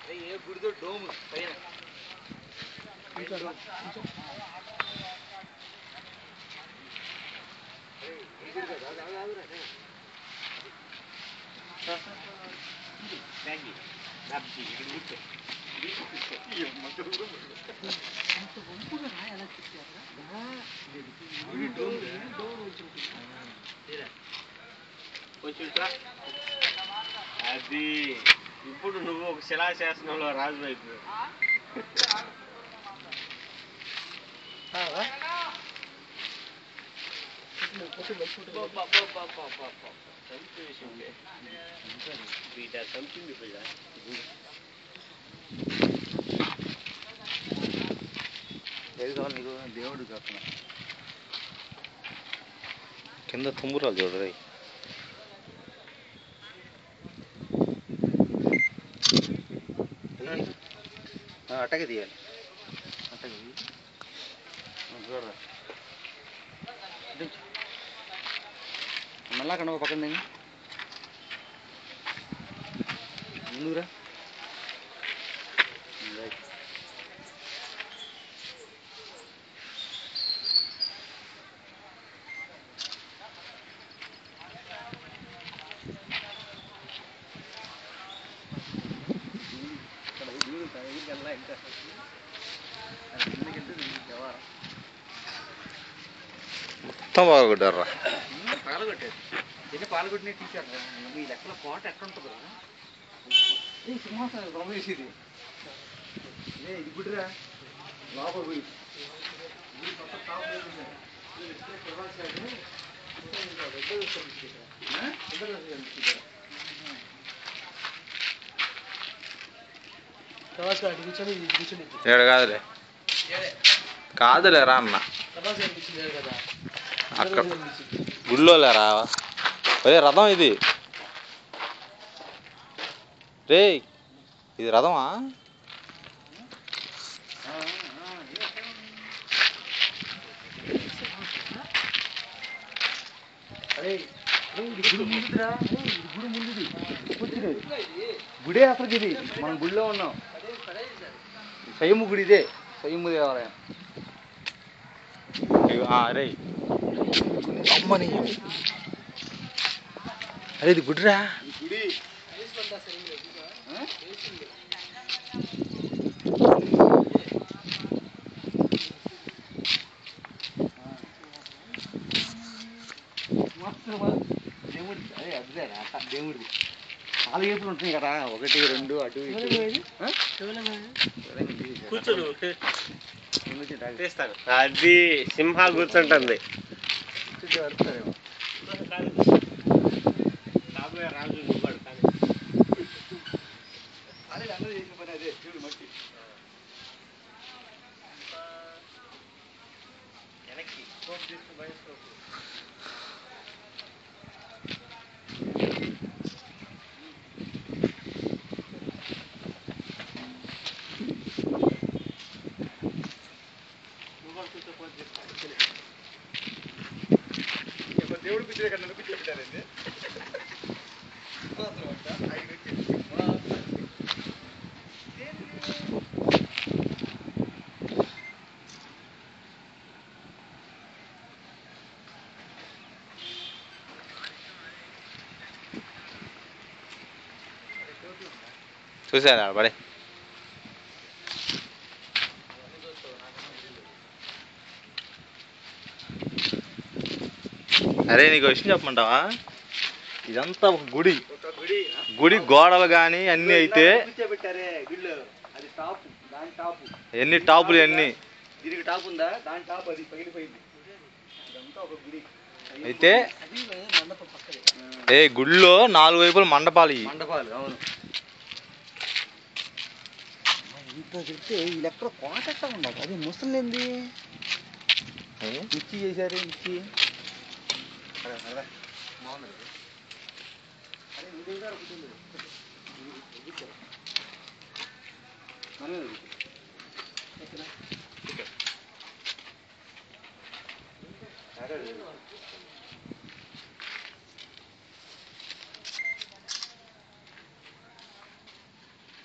ఏ గుడితో dome పైన కొంచెం ఇట్రా. అది ఇప్పుడు నువ్వు ఒక శిలాశాసనంలో రాజు వైపు సంతోషంగా. బిడ్డ సంపింది బిడ్డ ఏది కావాలి నీకు దేవుడు కాకుండా కింద తుమ్మురాలు చూడరా అట్టకి తీయాలి అట్టకి చూడరా మళ్ళా కన్నా పక్కన దిగు. ముందురా రైట్. ఇక్కడ ఈ దీవుడు ఇక్కడ ఈ గల్లా ఇంకా. అది కిందకి వెళ్తే దీనికి వ్యవహారం. మొత్తం బాగుంటారా పాలగొట్టారు ఎన్ని పాలగొట్టిన తీసారు మీ లెక్కల కోట ఎట్లుంటుంది ఈ సింహాసనం రమేష్ ఏ ఇది గుడిరా లోపల పోయి గుడి పక్క టాప్ మీద ఉంది. ఇది ఇక్కడే ప్రభాస్ గారు. ఇంకా రెడ్డి వస్తారు ఇక్కడ. ఆ? ఇద్దరు వస్తారు ఇక్కడ. ప్రభాస్ గారు అటు కూర్చొని ఇది కూర్చొని ఏడ కాదులే కాదులే రా అన్న ప్రభాస్ గారు కూర్చున్నారు కదా అక్కడ గుళ్ళో లేరా అదే రథం ఇది రే ఇది రథమా ఆ, ఆ, ఏ ఎక్కడ ఉంది? అరే అరే, ఇది గుడి ముందురా అరే, ఇది గుడి ముందుది కూర్చునేది గుడే అసలు ఇది మనం గుడిలో ఉన్నాం స్వయము గుడి ఇదే స్వయము దేవాలయం ఇగో, ఆ, రే అమ్మని అరే ఇది గుడిరా గుడి దేవుడి అదే అదిలేరా దేవుడిది నాలుగు వైపులు ఉంటాయి కదా ఒకటి రెండు అటు ఇటు ఆ? కూర్చోను ముందుకి తాగు. తీస్తాను అది సింహ కూర్చుంటుంది చుట్టూ అరుస్తారేమో. కాబోయే రాజు నువ్వాడు కానీ అదే అందరూ చేసిన పని అదే చూడు మట్టి వెనక్కి స్కోప్ తీసుకుని బయట స్కోప్ నువ్వు కూడా కూర్చో పోజ్ చేసుకో. దేవుడు పిచ్చిన కన్నా నన్ను పిచ్చి పెట్టారండి చూసారా పడే అరే నీకు విషయం చెప్పమంటావా ఇదంతా ఒక గుడి ఒక గుడి గుడి గోడలు కానీ అన్నీ అయితే కూర్చోబెట్టారే గుడిలో అది టాప్ దాని టాప్ ఎన్ని టాపులు ఎన్ని దీనికి టాప్ ఉందా దాని టాప్ అది పగిలిపోయింది ఇదంతా ఒక గుడి అయితే అది మండపం పక్కనే ఏ గుడిలో నాలుగు వైపులు మండపాలు ఇవి. మండపాలు అవును ఇంత చెప్తే ఈ లెక్కలో కోట ఎట్లా ఉండాలి అది ముసలింది ఏ? మిర్చి చేశారు మిర్చి అరే, అరే, బాగుంది కదా. అరే, నీ దగ్గర ఒకటి ఉంది. ఇది కూర్చో. మనమే ఇది. ఎక్కడ? ఇక్కడ. అరే, అరే.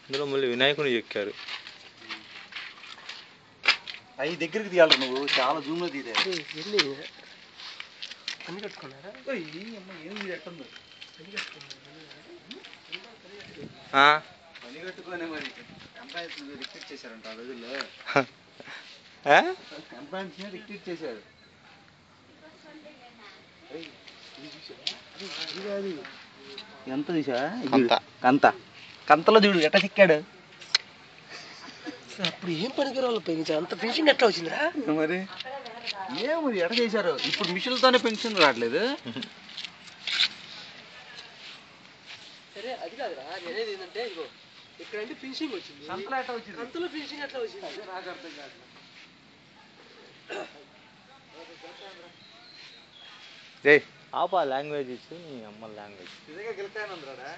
ఇందులో మళ్ళీ వినాయకుని ఎక్కారు అవి దగ్గరికి తీయాలి నువ్వు చాలా జూమ్ లో తీదే ఏయ్, ఎన్ని అన్ని కట్టుకున్నారా అమ్మ ఏం ఇది ఎట్టుంది అన్ని కట్టుకున్నారా ఆ? పని కట్టుకోనే మరి ఎంప్లాయీస్ రిక్రూట్ చేశారంట ఆ రోజుల్లో ఆ? ఎంప్లాయీస్ ని రిక్రూట్ చేశారు ఎంత తీసా కంత. కంత కంతలో చూడు ఎట్ట చిక్కాడు అప్పుడు ఏం పనికి రావాలి పెంచా అంత ఫినిషింగ్ ఎట్లా వచ్చిందిరా మరి ఏమి ఎట చేశారు ఇప్పుడు మిషన్లతోనే పెన్షన్ రావట్లేదు సరే అది కాదురా నేనేది ఏంటంటే ఇగో ఇక్కడ అంటే ఫినిషింగ్ వచ్చింది కంతలో ఎట్ట వచ్చింది అంతలో ఫినిషింగ్ ఎట్లా వచ్చింది నాకు అర్థం కాదు ఏయ్ ఆపా లాంగ్వేజ్ ఇచ్చి నీ అమ్మ లాంగ్వేజ్ నిజంగా గెలుతానంద్రాడా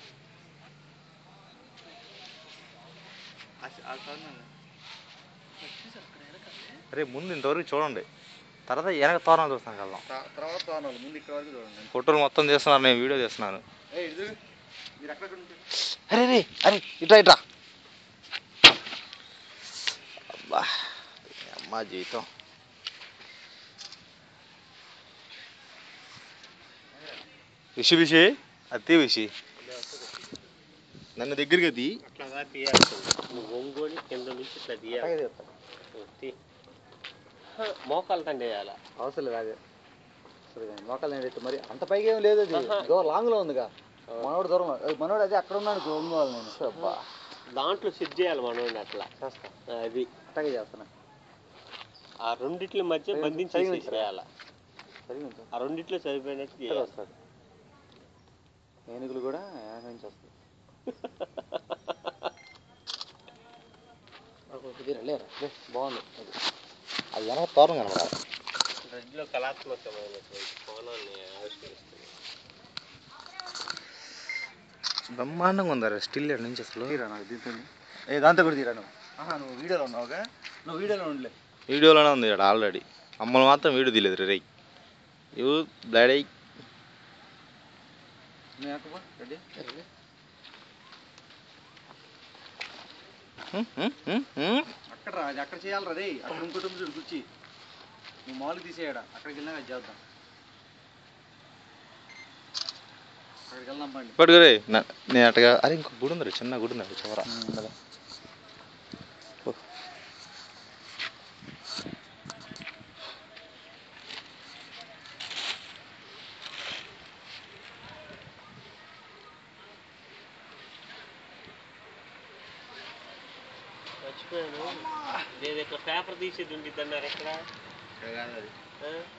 అరే ముందు ఇంతవరకు చూడండి తర్వాత వెనక తోరణం చూస్తాను వెళ్దాం తర్వాత తోరణాలు ముందు ఇక్కడ వరకు చూడండి ఫోటోలు మొత్తం తీస్తున్నారు నేను వీడియో తీస్తున్నాను ఏ ఇది మీరు ఎక్కడ నుంచి అరే రే అరే ఇట్రా ఇట్రా అబ్బా అమ్మ జీతం విషి విషి అత్తి విషి నన్ను దగ్గరికి తీ అట్లాగా తీయాల్సి నువ్వు ఒంగోని కింద నుంచి ఇట్లా తీయాలి తీ. హ, మోకాలు తండి వేయాల అవసరం లేదు అదే సరే కానీ మోకాలు నేను మరి అంత పైకి ఏం లేదు అది ఆహా. దూరం లాంగ్ లో ఉందిగా మనోడు దూరం అది మనోడు అదే అక్కడ ఉన్నాడు ఒంగోలు నేను అబ్బా దాంట్లో సెట్ చేయాలి మనం అట్లా చేస్తా అది అట్టగే చేస్తాను ఆ రెండిట్ల మధ్య సరిగ్గా- బంధించి సరిగ్గా ఉంచురా. చేయాల సరిగా ఉంచు. ఆ రెండిట్లో సరిపోయినట్టు ఇక్కడ చేయాలి వస్తాడు ఏనుగులు కూడా వెనక నుంచి వస్తాయి కుదిరా లేరా లే, బాగుంది అది అది వెనక తోరణం కనబడాలి బ్రిడ్జ్లో కళాత్మకమైనటువంటి కోణాన్ని ఆవిష్కరిస్తుంది బ్రహ్మాండంగా ఉందా స్టిల్ నుంచి అసలు తీరా నాకు దీంతో ఏ దాంతో కూడా తీరా నువ్వు ఆహా నువ్వు వీడియోలో ఉన్నావుగా నువ్వు వీడియోలో ఉండలే వీడియోలోనే ఉంది ఇక్కడ ఆల్రెడీ అమ్మలు మాత్రం వీడియో తీయలేదు రే యూ బ్లడీ నువ్వు ఎక్కబో రెడీ అక్కడ రా అది అక్కడ చేయాలి రే అక్కడ ఇంకోటి ఉంది చూడు కుర్చీ నువ్వు మామూలు తీసేయడా అక్కడికి వెళ్ళినా అది చేద్దాం అక్కడికి వెళ్దాం పండి ఇప్పటికే రే నేను అట్టగా అరే ఇంకో గుడి ఉంది రే, చిన్న గుడి ఉంది అక్కడ చివర ఓ. మర్చిపోయాను నేను ఇట్లా పేపర్ తీసేది ఉండిద్ది అన్నారు ఇక్కడ కాదు అది ఆ?